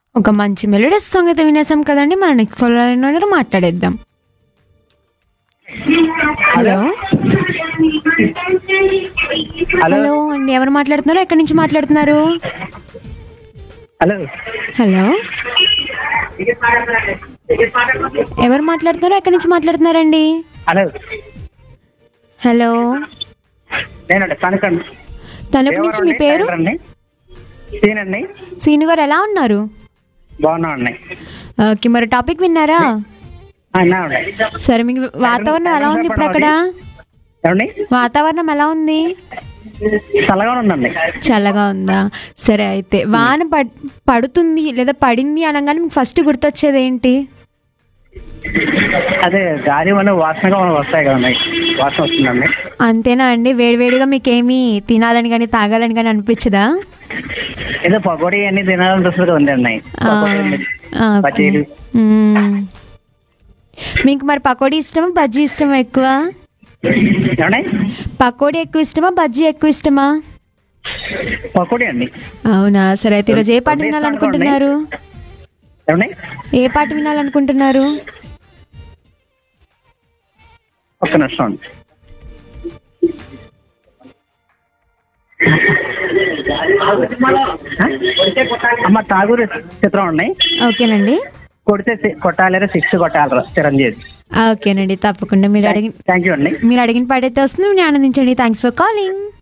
ఒక మంచి melody song అయితే వినేసాం కదండి మన నెక్స్ట్ కాలర్ మాట్లాడేద్దాం హలో హలో హలో అండి ఎవరు మాట్లాడుతున్నారు ఎక్కడి నుంచి మాట్లాడుతున్నారు హలో హలో ఎవరు మాట్లాడుతున్నారు ఎక్కడి నుంచి మాట్లాడుతున్నారండి హలో హలో నేనండి తనకండి తణుకు నుంచి మీ పేరు అండి సీనండి సీను గారు ఎలా ఉన్నారు బాగున్నామండి ఓకే మరి టాపిక్ విన్నారా అన్నామండి సరే మీకు వాతావరణం ఎలా ఉంది ఇప్పుడు అక్కడ ఏమండి వాతావరణం ఎలా ఉంది చల్లగా ఉందండి చల్లగా ఉందా సరే అయితే వాన పడ్ పడుతుంది లేదా పడింది అనగానే మీకు ఫస్ట్ గుర్తొచ్చేది ఏంటి అదే గాలి వల్ల వాసనగా వస్తాయి కదండి వాసన వస్తుందండి అంతేనా అండి వేడివేడిగా మీకేమీ తినాలని కానీ తాగాలని కానీ అనిపించదా ఏదో పకోడీ అన్ని తినాలనిపిస్తుంది కదండి ఆ, ఆ, ఓకే. బజ్జీలు మ్మ్. మీకు మరి పకోడీ ఇష్టమా బజ్జీ ఇష్టమా ఎక్కువ ఏమండి పకోడీ ఎక్కువ ఇష్టమా బజ్జీ ఎక్కువ ఇష్టమా పకోడీ అండి అవునా సరే అయితే ఈరోజు ఏ పాట వినాలనుకుంటున్నారు ఏమండి ఏ పాట వినాలనుకుంటున్నారు ఒక్క నిమిషం అండి అమ్మ ఠాగూర్ చిత్రం అండి ఓకేనండి కొడితే సి- కొట్టాలరా సిక్స్ కొట్టాలరా చిరంజీవి ఓకేనండి తప్పకుండా మీరు అడిగిన థ్యాంక్ యూ అండి మీరు అడిగిన పాట అయితే వస్తుంది మీరు ఆనందించండి థ్యాంక్స్ ఫర్ కాలింగ్